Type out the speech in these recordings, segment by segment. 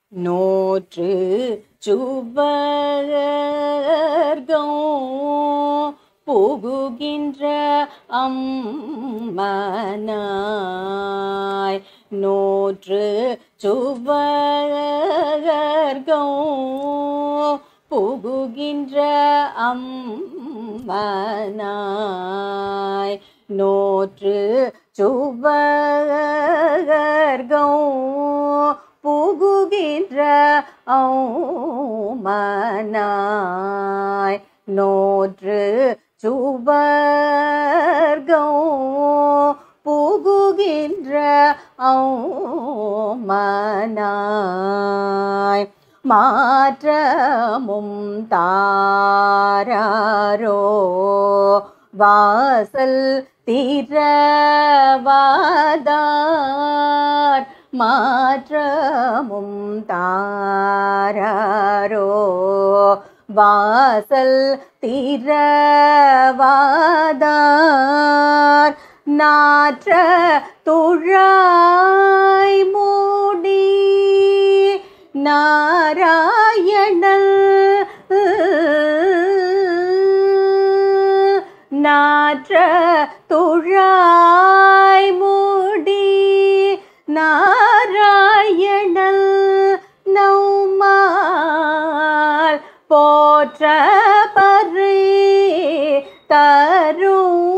நோற்று சுவர்கம் புகுகின்ற அம்மனாய் நோற்று சுவர்கம் புகுகின்ற அம்மனாய் நோற்று சுவர்கம் புகுகின்ற மனாய் நோற்று சுவர்கம் புகுகின்ற மனாய் மாற்றமும் தாராரோ வாசல் திரவாதார் மாற்றமும் தாராரோ வாசல் திரவாதார் நாற்ற துழாய் மூடி நாராயணல் நாற்ற துழாய் மூடி நாராயணல் நௌமால் போற்ற பரி தரும்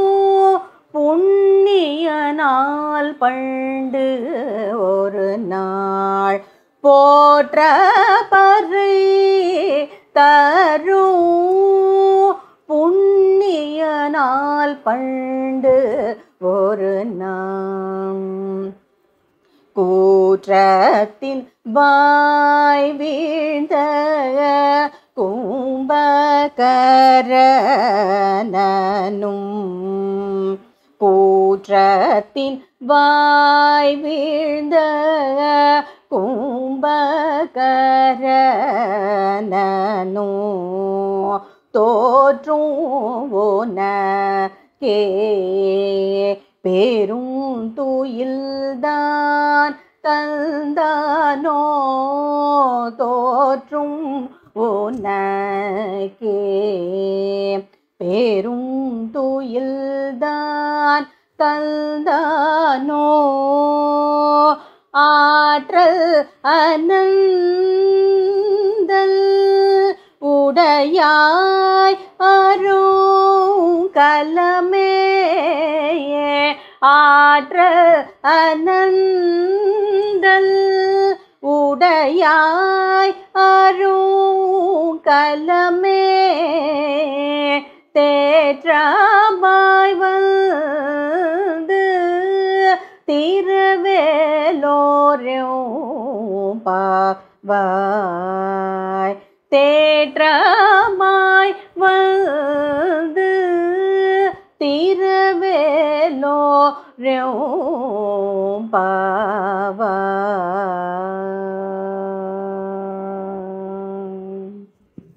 புண்ணிய நாள் பண்டு ஒரு நாள் போற்ற பரி தரும் புண்ணிய நாள் பண்டு ஒரு நாள் கூற்றத்தின் வாய் வீழ்ந்த கும்பகரனும் கூற்றத்தின் வாய் வீழ்ந்த கும்பகரனும் தோற்றும் உனக்கே பெரும் துயில்தான் தந்தானோ தோற்றும் உனக்கே பெரும் துயில்தான் தந்தானோ ஆற்றல் அனந்தல் உடையாய் அரும் கலமே ஆற்றல் அனந்தல் உடையாய் அரும் கலமே தேற்றாமாய் வந்து திருவேலோரும் பாவாய் தேற்றமாய் வந்து திருவேலோரும் பாவாய்